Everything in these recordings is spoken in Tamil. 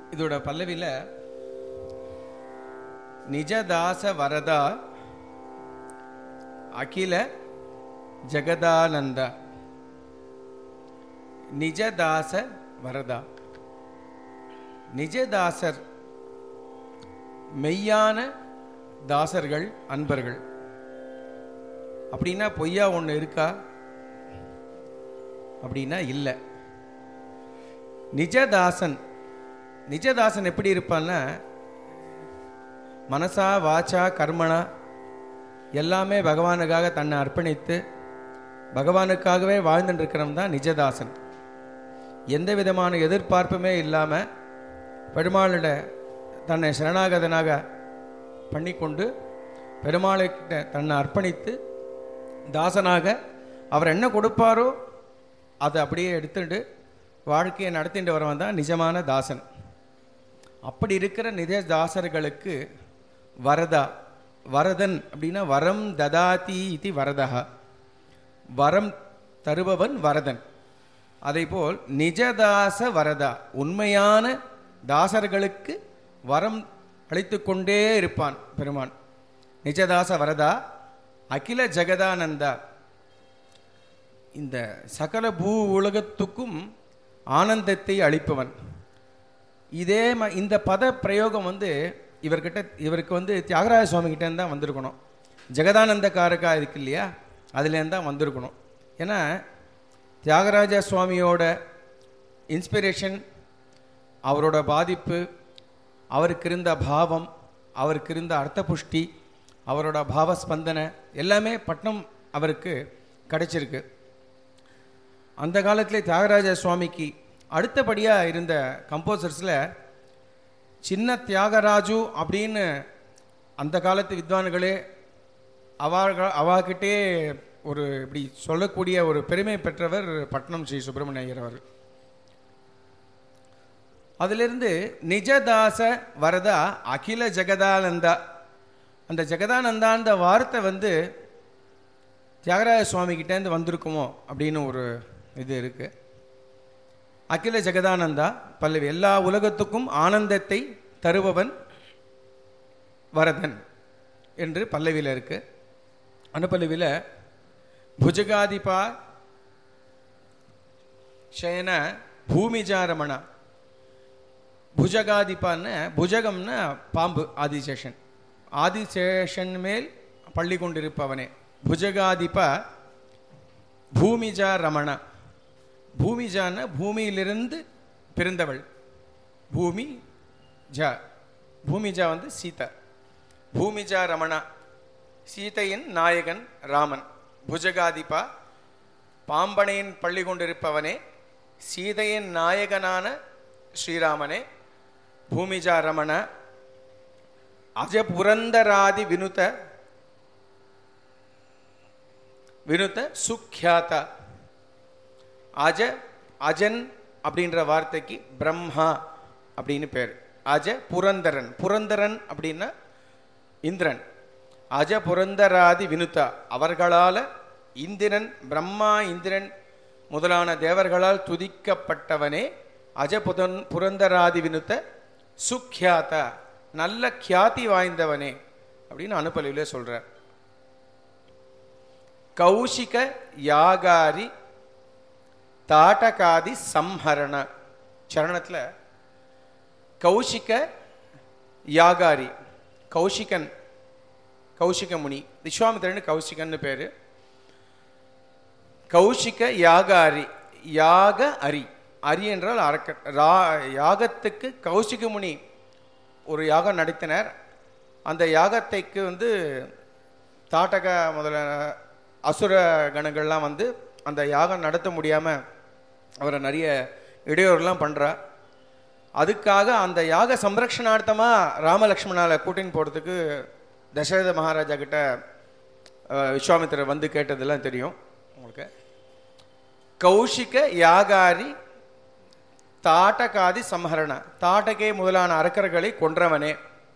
இதோட பல்லவியில் நிஜதாச வரதா அகில ஜெகதானந்தா நிஜதாச வரதா நிஜதாசர் மெய்யான தாசர்கள் அன்பர்கள் அப்படின்னா பொய்யா ஒன்று இருக்கா அப்படின்னா இல்லை நிஜதாசன் நிஜதாசன் எப்படி இருப்பான்னா மனசா வாச்சா கர்மனா எல்லாமே பகவானுக்காக தன்னை அர்ப்பணித்து பகவானுக்காகவே வாழ்ந்துட்டு இருக்கிறவன் தான் நிஜதாசன் எந்த விதமான எதிர்பார்ப்புமே இல்லாமல் பெருமாளிட தன்னை சரணாகதனாக பண்ணிக்கொண்டு பெருமாளுக்கிட்ட தன்னை அர்ப்பணித்து தாசனாக அவர் என்ன கொடுப்பாரோ அதை அப்படியே எடுத்துட்டு வாழ்க்கையை நடத்திட்டு வரவன் தான் நிஜமான தாசன் அப்படி இருக்கிற நிஜ தாசர்களுக்கு வரதா வரதன் அப்படின்னா வரம் ததாதி இது வரதா வரம் தருபவன் வரதன் அதேபோல் நிஜதாச வரதா உண்மையான தாசர்களுக்கு வரம் அளித்து கொண்டே இருப்பான் பெருமான் நிஜதாச வரதா அகில ஜெகதானந்தா இந்த சகல பூ உலகத்துக்கும் ஆனந்தத்தை அளிப்பவன் இதே ம இந்த பத பிரயோகம் வந்து இவர்கிட்ட இவருக்கு வந்து தியாகராஜ சுவாமி கிட்டேருந்து தான் வந்திருக்கணும் ஜெகதானந்த காரகா இருக்கு இல்லையா அதுலேருந்து தான் வந்திருக்கணும் ஏன்னா தியாகராஜ சுவாமியோட இன்ஸ்பிரேஷன் அவரோட பாதிப்பு அவருக்கு இருந்த பாவம் அவருக்கு இருந்த அர்த்த புஷ்டி அவரோட பாவஸ்பந்தனை எல்லாமே பட்னம் அவருக்கு கிடைச்சிருக்கு அந்த காலத்திலே தியாகராஜ சுவாமிக்கு அடுத்தபடியாக இருந்த கம்போசர்ஸில் சின்ன தியாகராஜு அப்படின்னு அந்த காலத்து வித்வான்களே அவர்கள் அவாகிட்டே ஒரு இப்படி சொல்லக்கூடிய ஒரு பெருமை பெற்றவர் பட்னம் ஸ்ரீ சுப்பிரமணிய ஐயர் அவர் அதிலிருந்து நிஜதாச வரதா அகில ஜெகதானந்தா அந்த ஜெகதானந்தாந்த வார்த்தை வந்து தியாகராஜ சுவாமி கிட்டேருந்து வந்திருக்குமோ அப்படின்னு ஒரு இது இருக்கு அகில ஜெகதானந்தா பல்லவி எல்லா உலகத்துக்கும் ஆனந்தத்தை தருபவன் வரதன் என்று பல்லவியில் இருக்கு அனுப்பல்லவியில் புஜகாதிபா ஷயன பூமிஜாரமணா புஜகாதிபான்னு புஜகம்னா பாம்பு ஆதிசேஷன் ஆதிசேஷன் மேல் பள்ளி கொண்டிருப்பவனே புஜகாதிப பூமிஜா ரமண பூமிஜான பூமியிலிருந்து பிறந்தவள் பூமி ஜா பூமிஜா வந்து சீதா பூமிஜா ரமணா சீதையின் நாயகன் ராமன் புஜகாதிபா பாம்பனையின் பள்ளி கொண்டிருப்பவனே சீதையின் நாயகனான ஸ்ரீராமனே பூமிஜா ரமண அஜ புரந்தராதி வினுத வினுத சுக்யாத அஜ அஜன் அப்படின்ற வார்த்தைக்கு பிரம்மா அப்படின்னு பேர் அஜ புரந்தரன் புரந்தரன் அப்படின்னா இந்திரன் அஜ புரந்தராதி வினுதா அவர்களால் இந்திரன் பிரம்மா இந்திரன் முதலான தேவர்களால் துதிக்கப்பட்டவனே அஜபுதன் புரந்தராதி வினுத்த சுக்யாத நல்ல கியாதி வாய்ந்தவனே அப்படின்னு அனுப்பலிவிலே சொல்றார் கௌஷிக யாகாரி தாட்டகாதி சம்ஹரண சரணத்தில் கௌஷிக யாகாரி கௌஷிகன் கௌஷிக முனி விஸ்வாமித்திரன் கௌஷிகன்னு பேர் கௌஷிக யாகாரி யாக அரி அரி என்றால் அரக்க ரா யாகத்துக்கு கௌசிக முனி ஒரு யாகம் நடத்தினர் அந்த யாகத்தைக்கு வந்து தாட்டக முதலான அசுர கணங்கள்லாம் வந்து அந்த யாகம் நடத்த முடியாமல் அவரை நிறைய இடையூறுலாம் பண்ணுறா அதுக்காக அந்த யாக சம்ரக்ஷணார்த்தமாக ராமலக்ஷ்மணால கூட்டின்னு போகிறதுக்கு தசரத மகாராஜா கிட்ட அஹ், விஸ்வாமித்திரர் வந்து கேட்டதெல்லாம் தெரியும் உங்களுக்கு கௌஷிக யாகாரி தாட்டகாதி சம்ஹரண தாட்டகே முதலான அரக்கர்களை கொன்றவனே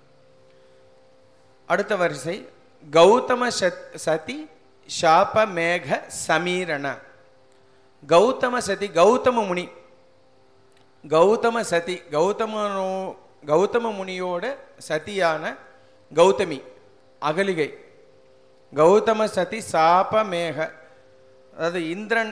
அடுத்த வரிசை கௌதம சத் சதி சாப மேக சமீரண கௌதம சதி கௌதம முனி கௌதம சதி கௌதமனோ கௌதம முனியோட சதியான கௌதமி அகலிகை கௌதம சதி சாப மேக அதாவது இந்திரன்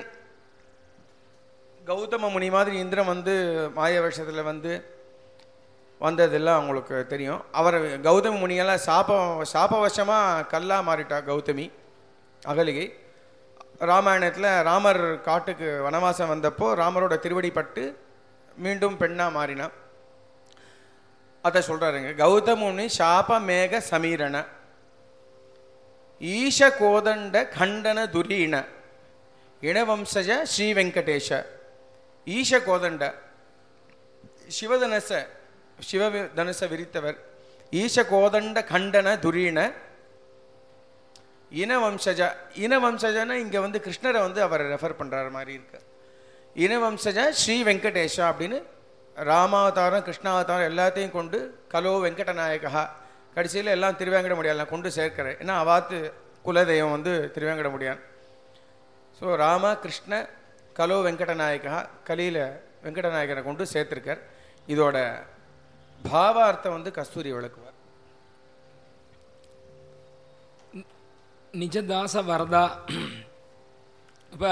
கௌதம முனி மாதிரி இந்திரன் வந்து மாய வேஷத்தில் வந்து வந்ததெல்லாம் அவங்களுக்கு தெரியும் அவர் கௌதம முனியெல்லாம் சாப சாபவசமாக கல்லா மாறிட்டா கௌதமி அகலிகை ராமாயணத்தில் ராமர் காட்டுக்கு வனவாசம் வந்தப்போ ராமரோட திருவடி பட்டு மீண்டும் பெண்ணாக மாறினா அதை சொல்கிறாருங்க கௌதம முனி சாப மேக சமீரண ஈஷ கோதண்ட கண்டன துரீண இனவம்சஜ ஸ்ரீ வெங்கடேஷ ஈஷ கோதண்ட சிவதனச சிவ தனுச விரித்தவர் ஈஷ கோதண்ட கண்டன துரீண இனவம்சஜ இனவம்சஜனா இங்கே வந்து கிருஷ்ணரை வந்து அவர் ரெஃபர் பண்ணுறாரு மாதிரி இருக்கு இனவம்சஜ ஸ்ரீ வெங்கடேஷா அப்படின்னு ராமாவதாரம் கிருஷ்ணாவதாரம் எல்லாத்தையும் கொண்டு கலோ வெங்கடநாயகா கடைசியில் எல்லாம் திருவேங்கட முடியாது கொண்டு சேர்க்கிறேன் ஏன்னா அவாத்து குலதெய்வம் வந்து திருவேங்கட முடியான் ஸோ ராம கிருஷ்ண கலோ வெங்கடநாயகா கலியில் வெங்கடநாயகரை கொண்டு சேர்த்துருக்கார் இதோட பாவார்த்தம் வந்து கஸ்தூரி விளக்குவார் நிஜதாச வரதா இப்போ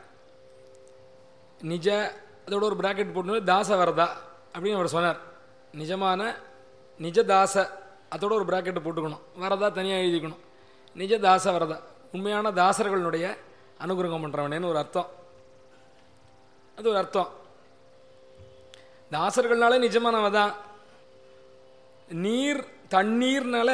நிஜ அதோட ஒரு பிராக்கெட் போட்டு தாச வரதா அப்படின்னு அவர் சொன்னார் நிஜமான நிஜதாச அதோட ஒரு பிராக்கெட் போட்டுக்கணும் வரதா தனியாக எழுதிக்கணும் நிஜதாச வரதா உண்மையான தாசர்களுடைய அனுகிரகம் பண்ணுறவனேன்னு ஒரு அர்த்தம் அது ஒரு அர்த்தம் தாசர்கள்னாலே நிஜமானவ தான் நீர் தண்ணீர்னால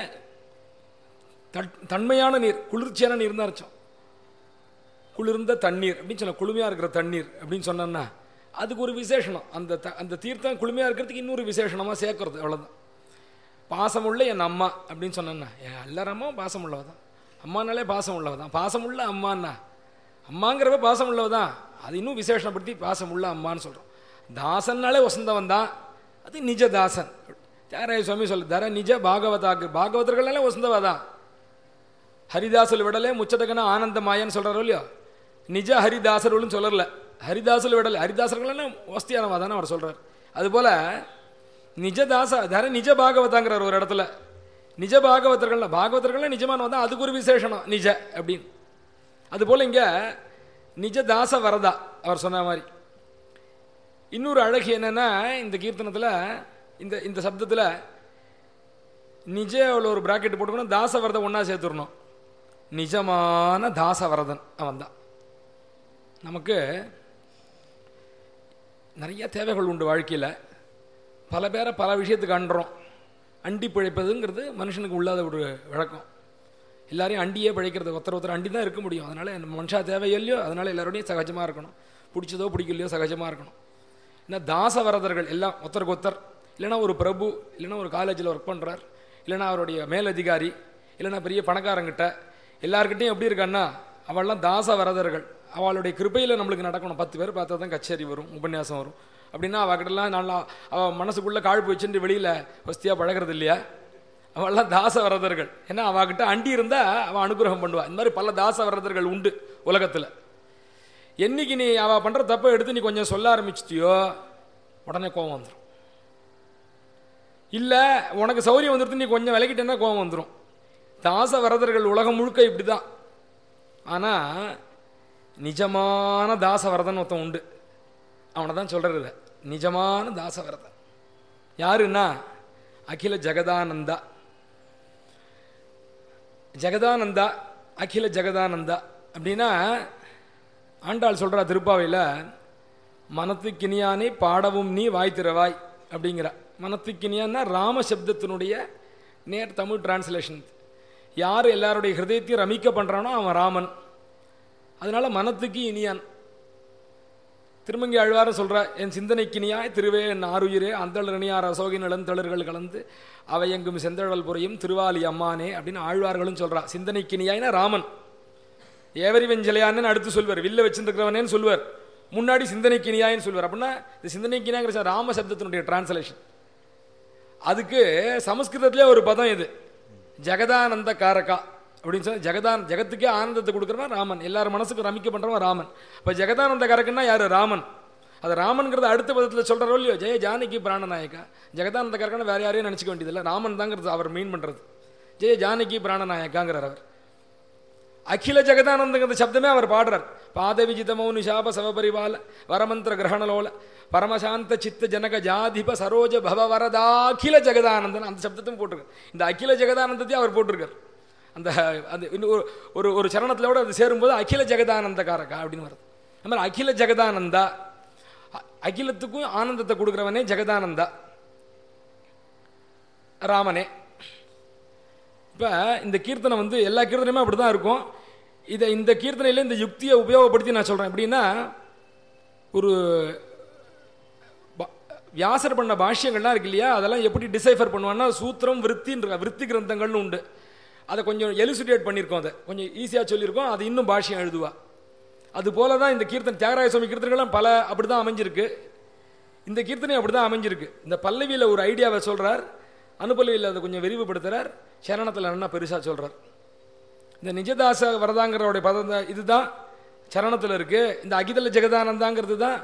தட்- தன்மையான நீர் குளிர்ச்சியான நீர் தான் அர்த்தம் குளிர்ந்த தண்ணீர் அப்படின்னு சொல்ல குளுமையாக இருக்கிற தண்ணீர் அப்படின்னு சொன்னோன்னா அதுக்கு ஒரு விசேஷனம் அந்த த அந்த தீர்த்தம் குளுமையாக இருக்கிறதுக்கு இன்னொரு விசேஷணமாக சேர்க்கறது அவ்வளோதான் பாசமுள்ள என் அம்மா அப்படின்னு சொன்னேன்னா என் எல்லாரும் அம்மாவும் பாசம் உள்ளவ தான் அம்மானாலே பாசம் உள்ளவ தான் பாசமுள்ள அம்மான்னா அம்மாங்கிறவ பாசம் உள்ளவ தான் அது இன்னும் விசேஷப்படுத்தி பாசம் உள்ள அம்மான்னு சொல்கிறோம் தாசன்னாலே வசந்தவன் தான் அது நிஜ தாசன் தியாகராய சுவாமி சொல்லு தர நிஜ பாகவதாக்கு பாகவதர்களாலே வசந்தவ தான் ஹரிதாசுல விடலே முச்சதகன ஆனந்தமாயன்னு சொல்கிறாரோ இல்லையோ நிஜ ஹரிதாசர்களும் சொல்லல ஹரிதாசுல விடலை ஹரிதாசர்கள்னா வசதியானவா தானே அவர் சொல்கிறார் அதுபோல் நிஜதாச தர நிஜ பாகவதாங்கிறார் ஒரு இடத்துல நிஜ பாகவதர்கள் பாகவதர்கள் நிஜமானவா தான் அதுக்கு ஒரு விசேஷனம் நிஜ அப்படின்னு அதுபோல் இங்கே நிஜ தாச வரதா அவர் சொன்ன மாதிரி இன்னொரு அழகு என்னன்னா இந்த கீர்த்தனத்தில் இந்த இந்த சப்தத்தில் நிஜ அவ்வளோ ஒரு பிராக்கெட் போட்டுக்கணும் தாசவரதம் ஒன்றா சேர்த்துடணும் நிஜமான தாசவரதன் அவன் தான் நமக்கு நிறைய தேவைகள் உண்டு வாழ்க்கையில் பல பேரை பல விஷயத்துக்கு அண்டுறோம் அண்டி பிழைப்பதுங்கிறது மனுஷனுக்கு உள்ளாத ஒரு வழக்கம் எல்லாரையும் அண்டியே பிழைக்கிறது ஒருத்தர் ஒருத்தர் அண்டி தான் இருக்க முடியும் அதனால் மனுஷா தேவையில்லையோ அதனால் எல்லாரோடையும் சகஜமாக இருக்கணும் பிடிச்சதோ பிடிக்கலையோ சகஜமாக இருக்கணும் ஏன்னா தாசவரதர்கள் எல்லாம் ஒருத்தருக்கு ஒருத்தர் இல்லைன்னா ஒரு பிரபு இல்லைன்னா ஒரு காலேஜில் ஒர்க் பண்ணுறார் இல்லைன்னா அவருடைய மேலதிகாரி இல்லைன்னா பெரிய பணக்காரங்கிட்ட எல்லார்கிட்டையும் எப்படி இருக்கான்னா அவள்லாம் தாசவரதர்கள் அவளுடைய கிருபையில் நம்மளுக்கு நடக்கணும் பத்து பேர் பார்த்தா தான் கச்சேரி வரும் உபன்யாசம் வரும் அப்படின்னா அவகிட்டலாம் நல்லா அவள் மனசுக்குள்ளே காழ்ப்பு வச்சுட்டு வெளியில் வசதியாக பழகிறது இல்லையா அவள்லாம் தாசவரதர்கள் ஏன்னா அவகிட்ட அண்டி இருந்தால் அவள் அனுகிரகம் பண்ணுவா இந்த மாதிரி பல தாசவரதர்கள் உண்டு உலகத்தில் என்னைக்கு நீ அவள் பண்ணுற தப்பை எடுத்து நீ கொஞ்சம் சொல்ல ஆரம்பிச்சிட்டியோ உடனே கோபம் வந்துடும் இல்லை உனக்கு சௌரியம் வந்துடுது நீ கொஞ்சம் விலகிட்டேன்னா கோபம் வந்துடும் தாசவரதர்கள் உலகம் முழுக்க இப்படி தான் ஆனால் நிஜமான தாசவரதன் ஒருத்தன் உண்டு அவனை தான் சொல்கிறது இதை. நிஜமான தாசவரதன் யாருன்னா அகில ஜெகதானந்தா ஜெகதானந்தா அகில ஜெகதானந்தா அப்படின்னா ஆண்டாள் சொல்கிறா திருப்பாவையில் மனத்துக்கினியானே பாடவும் நீ வாய் திறவாய் அப்படிங்கிற மனத்துக்கினியான்னா ராம சப்தத்தினுடைய நேர் தமிழ் டிரான்ஸ்லேஷன் யார் எல்லாருடைய ஹிருதயத்தையும் ரமிக்க பண்ணுறானோ அவன் ராமன் அதனால மனத்துக்கு இனியான் திருமங்கி ஆழ்வார சொல்றா என் சிந்தனைக்கினியாய் திருவே என் ஆறுயிரே அந்தளரணியார் அசோகி நிலந்தளர்கள் கலந்து அவை எங்கும் செந்தழல் புறையும் திருவாலி அம்மானே அப்படின்னு ஆழ்வார்களும் சொல்றா சிந்தனைக்கினியாய்னா ராமன் ஏவரி வெஞ்சலையான்னு அடுத்து சொல்வார் வில்ல வச்சிருக்கிறவனேன்னு சொல்வார் முன்னாடி சிந்தனைக்கினியாயின்னு சொல்வார் அப்படின்னா இந்த சிந்தனைக்கினியாங்கிற ராம சப்தத்தினுடைய டிரான்ஸ்லேஷன் அதுக்கு சமஸ்கிருதத்திலே ஒரு பதம் இது ஜெகதானந்த காரகா அப்படின்னு சொன்னா ஜெகதான் ஜெகத்துக்கே ஆனந்தத்தை கொடுக்குறவன் ராமன் எல்லார் மனசுக்கும் ரமிக்க பண்ணுறவன் ராமன் இப்போ ஜெகதானந்த காரகன்னா யார் ராமன் அது ராமன்கிறத அடுத்த பதத்தில் சொல்கிறாரோ இல்லையோ ஜெய ஜானகி பிராணநாயகா ஜெகதானந்த கரகன வேற யாரையும் நினச்சிக்க வேண்டியதில்லை ராமன் தாங்கிறது அவர் மீன் பண்ணுறது ஜெய ஜானகி பிராணநாயகாங்கிறார் அவர் அகில ஜெகதானந்தங்கிற சப்தமே அவர் பாடுறார் பாத விஜித மௌனி சாப சவபரிவால வரமந்திர கிரகணலோல பரமசாந்த சித்த ஜனக ஜாதிப சரோஜ பவ வரதாகில ஜெகதானந்தன் அந்த சப்தத்தையும் போட்டிருக்கார் இந்த அகில ஜெகதானந்தத்தையும் அவர் போட்டிருக்கார் அந்த அது இன்னும் ஒரு ஒரு ஒரு சரணத்தில் கூட அது சேரும்போது அகில ஜெகதானந்த காரகா அப்படின்னு வருது அது மாதிரி அகில ஜெகதானந்தா அ- அகிலத்துக்கும் ஆனந்தத்தை கொடுக்குறவனே ஜெகதானந்தா ராமனே இப்போ இந்த கீர்த்தனை வந்து எல்லா கீர்த்தனையுமே அப்படி தான் இருக்கும் இதை இந்த கீர்த்தனையில இந்த யுக்தியை உபயோகப்படுத்தி நான் சொல்கிறேன் எப்படின்னா ஒரு பா- வியாசர் பண்ண பாஷ்யங்கள்லாம் இருக்கு இல்லையா அதெல்லாம் எப்படி டிசைஃபர் பண்ணுவான்னா சூத்திரம் விற்த்தின்ற விற்பி கிரந்தங்கள்னு உண்டு அதை கொஞ்சம் எலிசுடேட் பண்ணியிருக்கோம் அதை கொஞ்சம் ஈஸியாக சொல்லியிருக்கோம் அது இன்னும் பாஷ்யம் எழுதுவா அது போல தான் இந்த கீர்த்தனை தியாகராய சுவாமி கீர்த்தனைகள்லாம் பல அப்படி தான் அமைஞ்சிருக்கு இந்த கீர்த்தனை அப்படி தான் அமைஞ்சிருக்கு இந்த பல்லவியில் ஒரு ஐடியாவை சொல்கிறார் அனுபல்வியில் அதை கொஞ்சம் விரிவுபடுத்துகிறார் சரணத்தில் என்ன பெருசாக சொல்கிறார் இந்த நிஜதாச வரதாங்கிறோடைய பதம் தான் இதுதான் சரணத்தில் இருக்குது இந்த அகிதல ஜெகதானந்தாங்கிறது தான்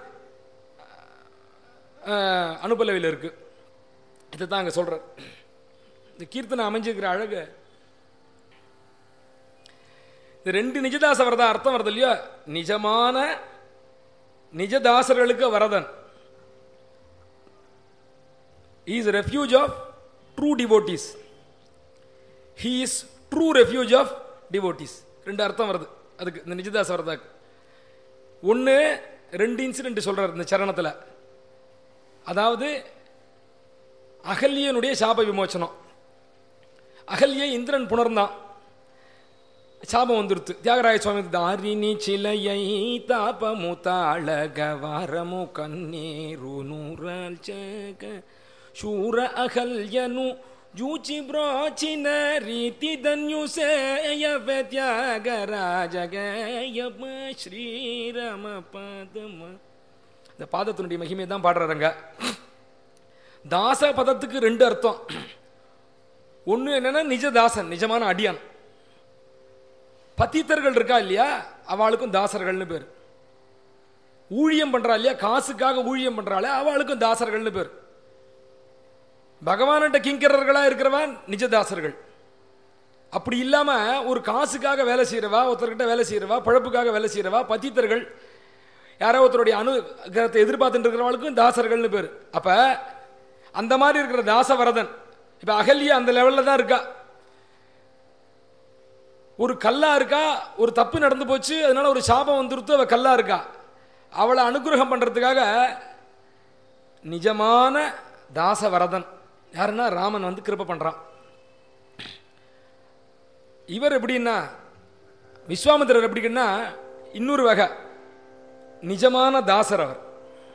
அனுபல்லவியில் இருக்குது இதை தான் அங்கே சொல்கிறார் இந்த கீர்த்தனை அமைஞ்சிருக்கிற அழகு இந்த ரெண்டு நிஜதாச வரதா அர்த்தம் வருது இல்லையா நிஜமான நிஜதாசர்களுக்கு Varadhan is refuge of true devotees he is true refuge of devotees ரெண்டு அர்த்தம் வருது அதுக்கு இந்த நிஜதாச வரதாக்கு ஒன்று ரெண்டு இன்சிடென்ட் சொல்றார் இந்த சரணத்தில் அதாவது அகல்யனுடைய சாப விமோச்சனம் அகல்யை இந்திரன் புணர்ந்தான் சாபம் வந்துருத்து தியாகராய சுவாமி தாரிணி சிலையை தாபமு தாளக வாரமு கண்ணீரு நூறால் ஜக ಶೂರ ಅಹಲ್ಯನು ಜೂಚಿ ಬ್ರಾಚಿನ ರೀತಿ ಧನ್ಯು ಸೇಯವ ತ್ಯಾಗರಾಜಗಯಮ ஸ்ரீராம பாதம இந்த பாதத்தினுடைய மகிமையை தான் பாடுறாருங்க தாச பதத்துக்கு ரெண்டு அர்த்தம் ஒன்று என்னன்னா நிஜ தாசன் நிஜமான அடியான் பத்தித்தர்கள் இருக்கா இல்லையா அவளுக்கும் தாசர்கள்னு பேர் ஊழியம் பண்றா இல்லையா காசுக்காக ஊழியம் பண்றாளே அவளுக்கும் தாசர்கள்னு பேர் பகவான்கிட்ட கிங்கரர்களா இருக்கிறவன் நிஜதாசர்கள் அப்படி இல்லாம ஒரு காசுக்காக வேலை செய்யறவா ஒருத்தர்கிட்ட வேலை செய்யறவா பழப்புக்காக வேலை செய்யறவா பத்தித்தர்கள் யாரோ ஒருத்தருடைய அனுகிரகத்தை எதிர்பார்த்துட்டு இருக்கிறவளுக்கும் தாசர்கள்னு பேர் அப்ப அந்த மாதிரி இருக்கிற தாசவரதன் இப்ப அகல்யா அந்த லெவல்ல தான் இருக்கா ஒரு கல்லா இருக்கா ஒரு தப்பு நடந்து போச்சு அதனால ஒரு சாபம் வந்துருத்து அவ கல்லா இருக்கா அவளை அனுகிரகம் பண்றதுக்காக நிஜமான தாசவரதன் யாருன்னா ராமன் வந்து கிருப்ப பண்றான் இவர் எப்படின்னா விஸ்வாமித்திரர் எப்படின்னா இன்னொரு வகை நிஜமான தாசர் அவர்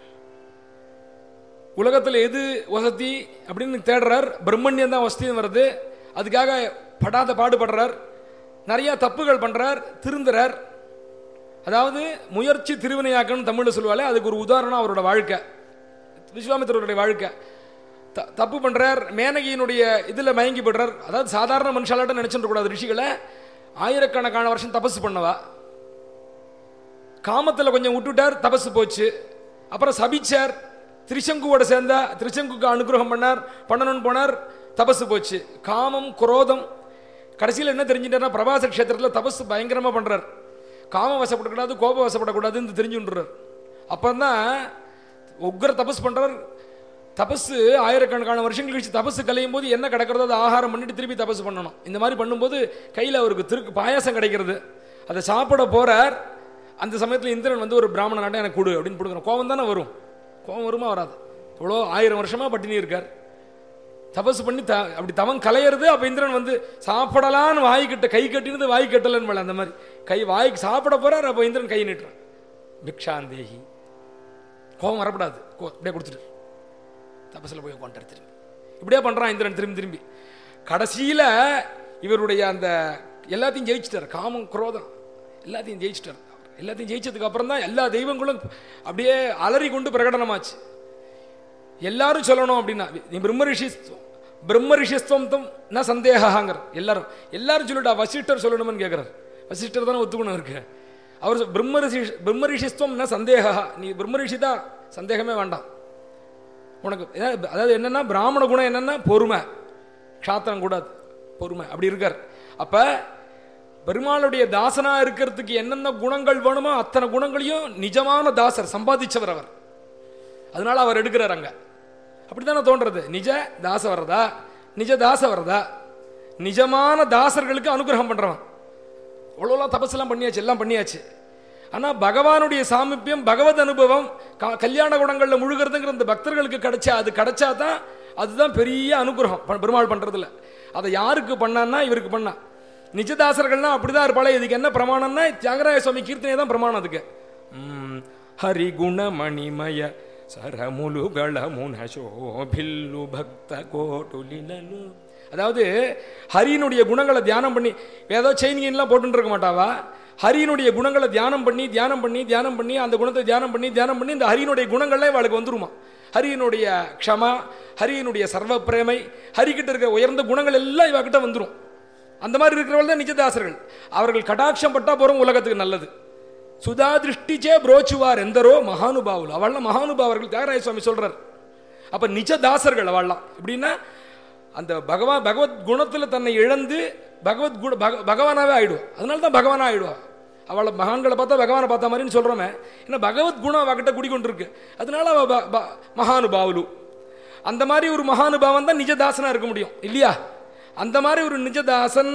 உலகத்தில் எது வசதி அப்படின்னு தேடுறார் பிரம்மண்யம் தான் வசதியும் வருது அதுக்காக படாத பாடுபடுறார் நிறைய தப்புகள் பண்றார் திருந்துறார் அதாவது முயற்சி திருவினையாக்கன்னு தமிழ்ல சொல்லுவாலே அதுக்கு ஒரு உதாரணம் அவரோட வாழ்க்கை விஸ்வாமித்திரருடைய வாழ்க்கை த தப்பு பண்றார் மேனகியினுடைய இதில் மயங்கி போடுறார் அதாவது சாதாரண மனுஷாலாட்ட நினைச்சுட்டு கூடாது ரிஷிகளை ஆயிரக்கணக்கான வருஷம் தபசு பண்ணவா காமத்தில் கொஞ்சம் விட்டுட்டார் தபசு போச்சு அப்புறம் சபிச்சார் திரிசங்குவோட சேர்ந்தா திரிசங்குக்கு அனுகிரகம் பண்ணார் பண்ணணும்னு போனார் தபசு போச்சு காமம் குரோதம் கடைசியில் என்ன தெரிஞ்சுட்டார்னா பிரபாச கஷேத்திரத்தில் தபசு பயங்கரமாக பண்ணுறார் காமம் வசப்படக்கூடாது கோபம் வசப்படக்கூடாதுன்னு தெரிஞ்சுன்றார் அப்போ தான் உக்ர தபஸ் பண்ணுறார் தபசு ஆயிரக்கணக்கான வருஷங்கள் கழிச்சு தபசு கலையும் போது என்ன கிடக்கிறதோ அதை ஆகாரம் பண்ணிட்டு திருப்பி தபசு பண்ணணும் இந்த மாதிரி பண்ணும்போது கையில் அவருக்கு திருக்கு பாயாசம் கிடைக்கிறது அதை சாப்பிட போறார் அந்த சமயத்தில் இந்திரன் வந்து ஒரு பிராமணனாட்ட எனக்கு கொடு அப்படின்னு கொடுக்குறோம் கோவம் தானே வரும் கோவம் வருமா வராது இவ்வளோ ஆயிரம் வருஷமா பட்டினி இருக்கார் தபசு பண்ணி த அப்படி தவம் கலையிறது அப்போ இந்திரன் வந்து சாப்பிடலான்னு வாய் கட்ட கை கட்டினது வாய் கட்டலன்னு மேல அந்த மாதிரி கை வாய்க்கு சாப்பிட போறார் அப்போ இந்திரன் கை நீட்டுறான் பிக்ஷாந்தேகி கோபம் வரக்கூடாது கோ- அப்படியே கொடுத்துட்டு தபசில் போய் உட்காந்துட்டார் திரும்பி இப்படியே பண்ணுறான் இந்திரன் திரும்பி திரும்பி கடைசியில் இவருடைய அந்த எல்லாத்தையும் ஜெயிச்சிட்டார் காமம் குரோதம் எல்லாத்தையும் ஜெயிச்சிட்டார் எல்லாத்தையும் ஜெயிச்சதுக்கு அப்புறம் தான் எல்லா தெய்வங்களும் அப்படியே அலறி கொண்டு பிரகடனமாச்சு எல்லாரும் சொல்லணும் அப்படின்னா நீ பிரம்ம ரிஷி பிரம்ம ரிஷிஸ்துவம் தம் ந சந்தேகாங்கிற எல்லாரும் எல்லாரும் சொல்லிட்டா வசிஷ்டர் சொல்லணும்னு கேட்குறாரு வசிஷ்டர் தானே ஒத்துக்கணும் இருக்கு அவர் சொ- பிரம்ம ரிஷி பிரம்ம ரிஷிஸ்துவம் என்ன சந்தேகா நீ பிரம்ம ரிஷி தான் சந்தேகமே வேண்டாம் உனக்கு ஏதாவது- அதாவது என்னன்னா பிராமண குணம் என்னன்னா பொறுமை க்ஷாத்திரம் கூடாது பொறுமை அப்படி இருக்கார் அப்ப பெருமாளுடைய தாசனா இருக்கிறதுக்கு என்னென்ன குணங்கள் வேணுமோ அத்தனை குணங்களையும் நிஜமான தாசர் சம்பாதிச்சவர் அவர் அதனால அவர் எடுக்கிறார் அங்க அப்படித்தானே தோன்றது நிஜ தாச வரதா நிஜ தாச வரதா நிஜமான தாசர்களுக்கு அனுகிரகம் பண்றவன் அவ்வளோலாம் தபஸ்லாம் பண்ணியாச்சு எல்லாம் பண்ணியாச்சு ஆனால் பகவானுடைய சாமீபியம் பகவத் அனுபவம் க- கல்யாண குணங்களில் முழுகிறதுங்கிற இந்த பக்தர்களுக்கு கிடைச்சா அது கிடைச்சா தான் அதுதான் பெரிய அனுகிரகம் ப- பெருமாள் பண்றதுல அதை யாருக்கு பண்ணான்னா இவருக்கு பண்ணா நிஜதாசர்கள்னா அப்படிதான் இருப்பாளே இதுக்கு என்ன பிரமாணம்னா தியாகராய சுவாமி கீர்த்தனை தான் பிரமாணம் அதுக்கு ம், ஹரிகுண மணிமய சரமுலுகள முனசோபில்லு பக்த கோட்டுலினலு அதாவது ஹரியினுடைய குணங்களை தியானம் பண்ணி ஏதோ செயின் கீன்லாம் போட்டுட்டு இருக்க மாட்டாவா ஹரியினுடைய குணங்களை தியானம் பண்ணி தியானம் பண்ணி தியானம் பண்ணி அந்த குணத்தை தியானம் பண்ணி தியானம் பண்ணி இந்த ஹரியினுடைய குணங்கள்லாம் இவளுக்கு வந்துருமா ஹரியினுடைய க்ஷமா ஹரியினுடைய சர்வ பிரேமை ஹரிக்கிட்ட இருக்கிற உயர்ந்த குணங்கள் எல்லாம் இவகிட்ட வந்துரும் அந்த மாதிரி இருக்கிறவர்கள் தான் நிஜதாசர்கள் அவர்கள் கடாட்சம் பட்டா போறோம் உலகத்துக்கு நல்லது சுதா திருஷ்டிச்சே புரோச்சுவார் எந்தரோ மகானுபாவுல் அவள்லாம் மகானுபாவர்கள் தியாகராய சுவாமி சொல்றார் அப்ப நிஜ தாசர்கள் அவள்லாம் எப்படின்னா அந்த பகவான் பகவத் குணத்துல தன்னை இழந்து பகவத் குண பக- பகவானாவே ஆயிடுவா அதனால தான் பகவானா ஆயிடுவா அவளை மகான்களை பார்த்தா பகவானை பார்த்த மாதிரின்னு சொல்றோமே ஏன்னா பகவத் குணம் அவகிட்ட குடிக்கொண்டிருக்கு அதனால அவ ப- ப- மகானுபாவுலு அந்த மாதிரி ஒரு மகானுபாவன் தான் நிஜதாசனா இருக்க முடியும் இல்லையா அந்த மாதிரி ஒரு நிஜதாசன்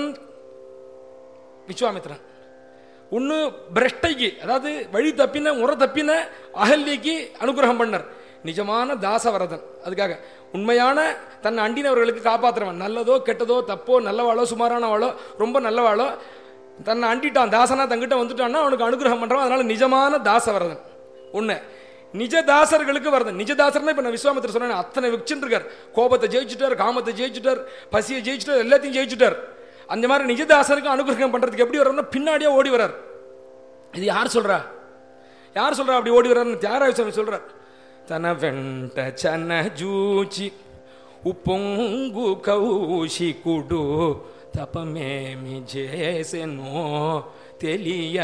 விஸ்வாமித்ரன் ஒன்று பிரஷ்டைக்கு அதாவது வழி தப்பின முறை தப்பின அகல்யக்கு அனுகிரகம் பண்ணார் நிஜமான தாசவரதன் அதுக்காக உண்மையான தன்னை அண்டினவர்களுக்கு காப்பாத்துறவன் நல்லதோ கெட்டதோ தப்போ நல்லவாளோ சுமாரானவாளோ ரொம்ப நல்லவாளோ தன்னை அண்டிட்டான் தாசனா தங்கிட்ட வந்துட்டான்னா அவனுக்கு அனுகிரகம் பண்றவன் அதனால நிஜமான தாசவரதன் ஒன்று நிஜ தாசர்களுக்கு வரதன் நிஜ தாசர்னா இப்போ நான் விஸ்வாமித்திர சொன்னேன் அத்தனை வச்சுருக்கார் கோபத்தை ஜெயிச்சுட்டார் காமத்தை ஜெயிச்சுட்டார் பசியை ஜெயிச்சுட்டார் எல்லாத்தையும் ஜெயிச்சுட்டார் அந்த மாதிரி நிஜதாசருக்கு அனுகிரகம் பண்றதுக்கு எப்படி வர்றாருன்னா பின்னாடியே ஓடி வர்றார் இது யார் சொல்றா யார் சொல்றா அப்படி ஓடி வர்றாருன்னு தியாகராஜ சுவாமி சொல்றார் తన వెంట చన జూచి ఉప్పొంగు కౌశికుడు తపమేమి చేసెనో తెలియ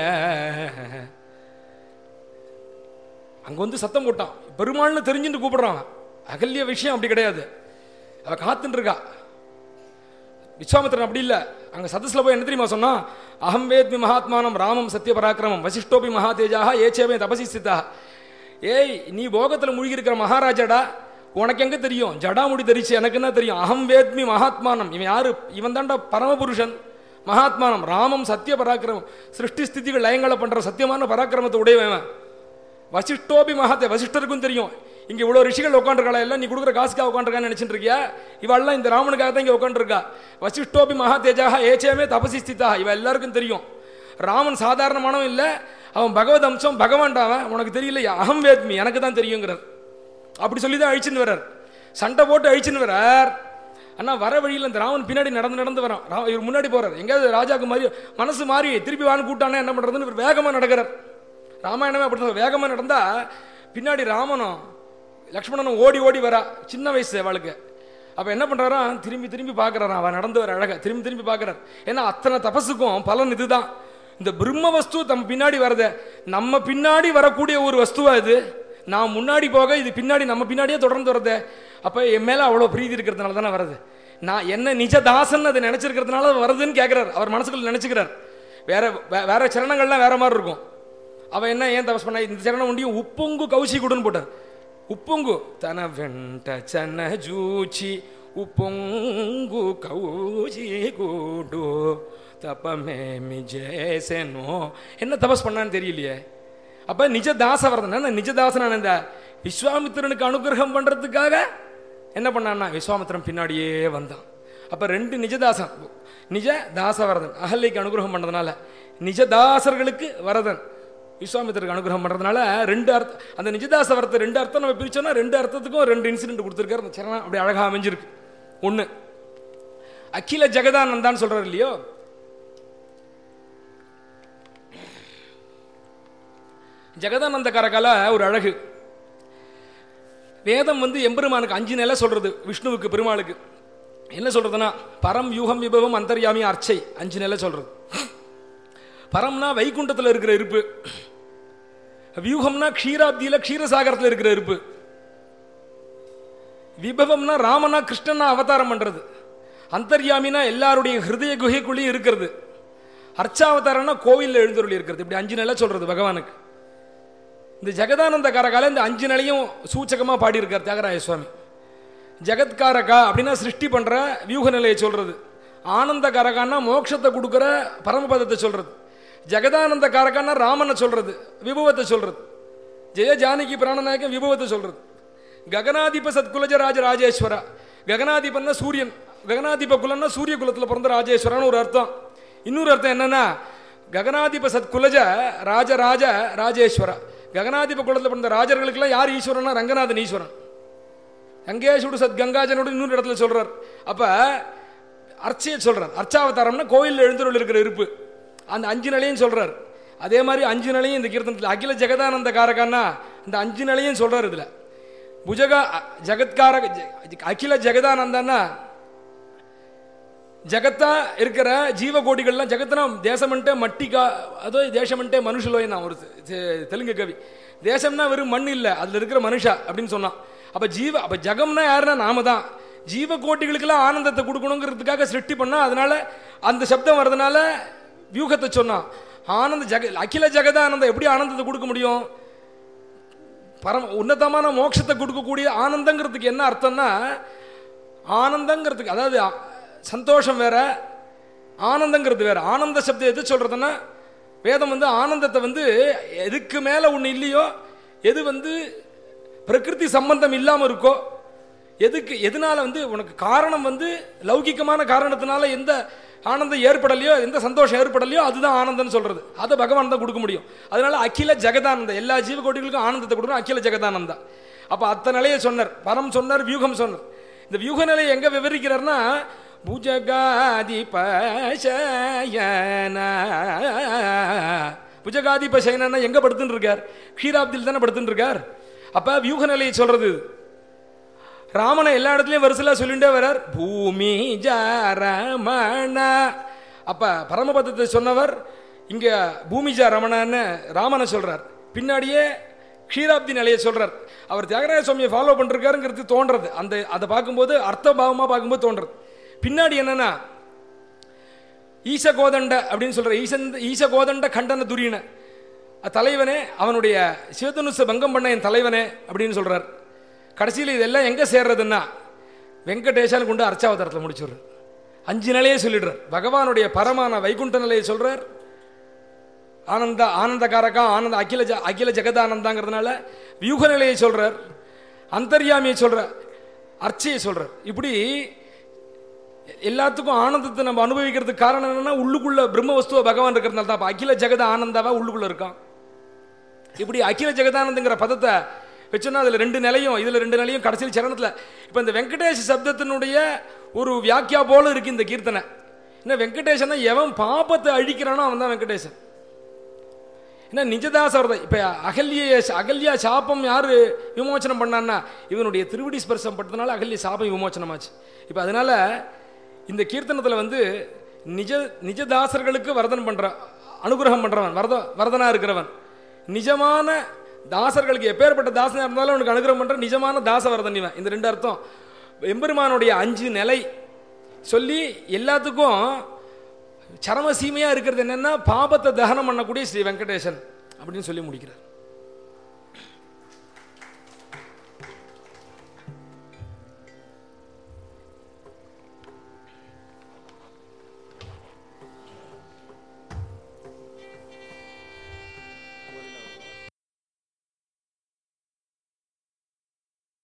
அங்க வந்து சத்தம் போட்டான் பெருமாள்னு தெரிஞ்சுட்டு கூப்பிடுறான் அகல்ய விஷயம் அப்படி கிடையாது அவ காத்துட்டு இருக்கா விஸ்வாமித்திரன் அப்படி இல்லை அங்க சதஸ்ல போய் என்ன தெரியுமா சொன்னா அகம் வேத்மி மகாத்மானம் ராமம் சத்திய பராக்கிரமம் வசிஷ்டோபி மகாதேஜாக ஏச்சேமே தபசி ஸ்திதா ஏய் நீ போகத்துல மூழ்கி இருக்கிற மகாராஜாடா உனக்கு எங்க தெரியும் ஜடாமுடி தெரிச்சு எனக்கு என்ன தெரியும் அகம் வேத்மி மகாத்மானம் இவன் யாரு இவன் தாண்டா பரமபுருஷன் மகாத்மானம் ராமம் சத்திய பராக்கிரமம் சிருஷ்டி ஸ்திதிகள் லயங்களை பண்ற சத்தியமான பராக்கிரமத்தை உடையவன் வசிஷ்டோபி மகாத்தே வசிஷ்டருக்கும் தெரியும் இங்க இவ்வளவு ரிஷிகள் உட்காந்துருக்கா எல்லாம் நீ கொடுக்குற காசுக்காக உட்காந்துருக்கான்னு நினைச்சிட்டு இருக்கியா இவெல்லாம் இந்த ராமனுக்காக தான் இங்க உட்காந்துருக்கா வசிஷ்டோபி மகாதேஜாக ஏச்சேமே தபசி ஸ்திதா இவ எல்லாருக்கும் தெரியும் ராமன் சாதாரணமானவன் இல்ல அவன் பகவத் அம்சம் பகவான்டா அவன் உனக்கு தெரியல அகம் வேத்மி எனக்கு தான் தெரியுங்கிறார் அப்படி சொல்லி தான் அழிச்சுன்னு வர்றார் சண்டை போட்டு அழிச்சுன்னு வர்றார் அண்ணா வர வழியில் இந்த ராமன் பின்னாடி நடந்து நடந்து வரான் ரா- இவர் முன்னாடி போறார் எங்கேயாவது ராஜாக்கு மாதிரி மனசு மாறி திருப்பி வான்னு கூட்டானே என்ன பண்றதுன்னு இவர் வேகமா நடக்கிறார் ராமாயணமே அப்படி தான் வேகமா நடந்தா பின்னாடி ராமனும் லக்ஷ்மணனும் ஓடி ஓடி வரா சின்ன வயசு அவளுக்கு அப்ப என்ன பண்றாராம் திரும்பி திரும்பி பார்க்கறான் அவன் நடந்து வர அழகா திரும்பி திரும்பி பார்க்கறார் ஏன்னா அத்தனை தபசுக்கும் பலன் இதுதான் இந்த பிரம்ம வஸ்து தம் பின்னாடி வரத நம்ம பின்னாடி வரக்கூடிய ஒரு வஸ்துவா இது நான் முன்னாடி போக இது பின்னாடி நம்ம பின்னாடியே தொடர்ந்து வரதே அப்ப என் மேல அவ்வளவு பிரீதி இருக்கிறதுனால தானே வருது நான் என்ன நிஜ தாசன் அதை நினைச்சிருக்கிறதுனால அது வருதுன்னு கேட்கிறார் அவர் மனசுக்குள்ள நினைச்சுக்கிறார் வேற வே- வேற சரணங்கள்லாம் வேற மாதிரி இருக்கும் அவன் என்ன ஏன் தபஸ் பண்ண இந்த சரணம் உண்டியும் உப்புங்கு கௌசி குடுன்னு போட்டார் ఉప్పొంగు తన వెంట చన జూచి ఉప్పొంగు కౌజీగుడు தப்பமேமி ஜேசனோ என்ன தபஸ் பண்ணான்னு தெரியலையே அப்ப நிஜதாசவரதன் நிஜதாசனான இந்த விஸ்வாமித்திரனுக்கு அனுகிரகம் பண்றதுக்காக என்ன பண்ணான்னா விஸ்வாமித்திரன் பின்னாடியே வந்தான் அப்ப ரெண்டு நிஜதாசன் நிஜ தாசவரதன் அகல்லைக்கு அனுகிரகம் பண்ணதுனால நிஜதாசர்களுக்கு வரதன் விஸ்வாமித்திரருக்கு அனுகிரகம் பண்றதுனால ரெண்டு அர்த்தம் அந்த நிஜதாச வரத்தை ரெண்டு அர்த்தம் நம்ம பிரிச்சோம்னா ரெண்டு அர்த்தத்துக்கும் ரெண்டு இன்சிடென்ட் கொடுத்துருக்காரு அந்த சரணம் அப்படி அழகா அமைஞ்சிருக்கு ஒண்ணு அகில ஜெகதானந்தான்னு சொல்றாரு இல்லையோ ஜெகதானந்த கரகால ஒரு அழகு வேதம் வந்து எம்பெருமானுக்கு அஞ்சு நிலை சொல்றது விஷ்ணுவுக்கு பெருமாளுக்கு என்ன சொல்றதுன்னா பரம் யூகம் விபவம் அந்தர்யாமி அர்ச்சை அஞ்சு நிலை சொல்றது பரம்னா வைகுண்டத்தில் இருக்கிற இருப்பு வியூகம்னா க்ஷீராப்தியில க்ஷீரசாகரத்தில் இருக்கிற இருப்பு விபவம்னா ராமனா கிருஷ்ணனா அவதாரம் பண்றது அந்தர்யாமினா எல்லாருடைய ஹிருதய குகைக்குள்ளேயும் இருக்கிறது அர்ச்சாவதாரம்னா கோவிலில் எழுந்தருளி இருக்கிறது இப்படி அஞ்சு நிலை சொல்றது பகவானுக்கு இந்த ஜெகதானந்த காரகால இந்த அஞ்சு நிலையும் சூச்சகமா பாடியிருக்கார் தியாகராய சுவாமி ஜெகத்காரகா அப்படின்னா சிருஷ்டி பண்ற வியூக நிலையை சொல்றது ஆனந்த காரகான்னா மோட்சத்தை கொடுக்குற பரமபதத்தை சொல்றது ஜெகதானந்த காரகான்னா ராமனை சொல்றது விபவத்தை சொல்றது ஜெய ஜானகி பிராணநாயகன் விபவத்தை சொல்றது ககனாதிப சத்குலஜ ராஜ ராஜேஸ்வரா ககனாதிபன்னா சூரியன் ககனாதிப குலன்னா சூரிய குலத்துல பிறந்த ராஜேஸ்வரன் ஒரு அர்த்தம் இன்னொரு அர்த்தம் என்னன்னா ககனாதிப சத்குலஜ ராஜ ராஜ ராஜேஸ்வரா ககனாதிப குலத்துல பிறந்த ராஜர்களுக்கெல்லாம் யார் ஈஸ்வரனா ரங்கநாதன் ஈஸ்வரன் கங்கேஷுடு சத் கங்காஜனோடு இன்னொரு இடத்துல சொல்றார் அப்ப அர்ச்சையை சொல்றார் அர்ச்சாவதாரம்னா கோயிலில் எழுந்தருள் இருக்கிற இருப்பு அந்த அஞ்சு நிலையும் சொல்றார் அதே மாதிரி அஞ்சு நிலையும் இந்த கீர்த்தனத்தில் அகில ஜெகதானந்த காரகான்னா இந்த அஞ்சு நிலையும் சொல்றார் இதுல புஜகா அ- ஜகத்கார ஜ- அகில ஜெகதானந்தன்னா జగత్తా இருக்கிற ஜீவகோடிகள்லாம் ஜகத்னா தேசமன்ட்டே மட்டிகா அதோ தேசமன்ட்டே மனுஷலோய் நான் ஒரு தெ- தெலுங்கு கவி தேசம்னா வெறும் மண் இல்லை அதில் இருக்கிற மனுஷா அப்படின்னு சொன்னான் அப்போ ஜீவ அப்போ ஜகம்னா யாருன்னா நாம தான் ஜீவ கோட்டிகளுக்கெல்லாம் ஆனந்தத்தை கொடுக்கணுங்கிறதுக்காக சிருஷ்டி பண்ணா அதனால அந்த சப்தம் வர்றதுனால வியூகத்தை சொன்னான் ஆனந்த ஜக அகில ஜெகதானந்தம் எப்படி ஆனந்தத்தை கொடுக்க முடியும் பரம உன்னதமான மோட்சத்தை கொடுக்கக்கூடிய ஆனந்தங்கிறதுக்கு என்ன அர்த்தம்னா ஆனந்தங்கிறதுக்கு அதாவது அ- சந்தோஷம் வேற ஆனந்தங்கிறது வேற ஆனந்த சப்தம் எது சொல்றதுன்னா வேதம் வந்து ஆனந்தத்தை வந்து எதுக்கு மேல ஒன்று இல்லையோ எது வந்து பிரகிருதி சம்பந்தம் இல்லாமல் இருக்கோ எதுக்கு எதனால வந்து உனக்கு காரணம் வந்து லௌகிகமான காரணத்தினால எந்த ஆனந்தம் ஏற்படலையோ எந்த சந்தோஷம் ஏற்படலையோ அதுதான் ஆனந்தம்னு சொல்றது அதை பகவான் தான் கொடுக்க முடியும் அதனால அகில ஜெகதானந்தம் எல்லா ஜீவகோட்டிகளுக்கும் ஆனந்தத்தை கொடுக்கணும் அகில ஜெகதானந்தா அப்ப அத்தனை நிலையை சொன்னார் பரம் சொன்னார் வியூகம் சொன்னார் இந்த வியூக நிலையை எங்க விவரிக்கிறார்னா புஜகாதி புஜகாதி பசயனா எங்க படுத்துன்னு இருக்கார் க்ஷீராப்தியில் தானே படுத்துன்னு இருக்கார் அப்ப வியூக நிலையை சொல்றது இது. ராமனை எல்லா இடத்துலயும் வரிசையா சொல்லிட்டே வர்றார் பூமி ஜாரமண அப்ப பரமபதத்தை சொன்னவர் இங்க பூமிஜா ரமணன்னு ராமனை சொல்றார் பின்னாடியே க்ஷீராப்தி நிலையை சொல்றார் அவர் தியாகராஜ சுவாமியை ஃபாலோ பண்ணிருக்காருங்கிறது தோன்றது அந்த அதை பார்க்கும்போது அர்த்தபாவமா பார்க்கும்போது தோன்றது பின்னாடி என்னன்னா ஈச கோதண்ட அப்படின்னு சொல்ற ஈசன் ஈச கோதண்ட கண்டன துரியன தலைவனே அவனுடைய சிவதனுச பங்கம் பண்ண என் தலைவனே அப்படின்னு சொல்றார் கடைசியில் இதெல்லாம் எங்க சேர்றதுன்னா வெங்கடேஷான் கொண்டு அர்ச்சாவதாரத்தில் முடிச்சுடுறார் அஞ்சு நிலையை சொல்லிடுறார் பகவானுடைய பரமான வைகுண்ட நிலையை சொல்றார் ஆனந்த ஆனந்தகாரகா ஆனந்த அகில ஜ அகில ஜெகதானந்தாங்கிறதுனால வியூக நிலையை சொல்றார் அந்தர்யாமியை சொல்றார் அர்ச்சையை சொல்றார் இப்படி எல்லாத்துக்கும் ஆனந்தத்தை நம்ம அனுபவிக்கிறதுக்கு காரணம் என்னன்னா உள்ளுக்குள்ள பிரம்ம வஸ்துவ பகவான் இருக்கிறதுனால தான் அப்ப அகில ஜெகத ஆனந்தாவா உள்ளுக்குள்ள இருக்கான் இப்படி அகில ஜெகதானந்தங்கிற பதத்தை வச்சோன்னா அதில் ரெண்டு நிலையும் இதில் ரெண்டு நிலையும் கடைசியில் சரணத்தில் இப்போ இந்த வெங்கடேஷ் சப்தத்தினுடைய ஒரு வியாக்கியா போல இருக்கு இந்த கீர்த்தனை என்ன வெங்கடேஷன்னா எவன் பாபத்தை அழிக்கிறானோ அவன் தான் வெங்கடேசன் என்ன நிஜதாசர் இப்போ அகல்ய அகல்யா சாபம் யார் விமோச்சனம் பண்ணான்னா இவனுடைய திருவடி ஸ்பர்சம் பட்டதுனால அகல்ய சாபம் விமோச்சனமாச்சு இப்போ அதனால இந்த கீர்த்தனத்தில் வந்து நிஜ நிஜதாசர்களுக்கு வரதன் பண்ற அனுகிரகம் பண்றவன் வரத வரதனா இருக்கிறவன் நிஜமான தாசர்களுக்கு எப்பேற்பட்ட தாசனா இருந்தாலும் அவனுக்கு அனுகிரகம் பண்ற நிஜமான தாசவரதன் இவன் இந்த ரெண்டு அர்த்தம் எம்பெருமானுடைய அஞ்சு நிலை சொல்லி எல்லாத்துக்கும் சரம சீமையா இருக்கிறது என்னன்னா பாபத்தை தகனம் பண்ணக்கூடிய ஸ்ரீ வெங்கடேசன் அப்படின்னு சொல்லி முடிக்கிறார்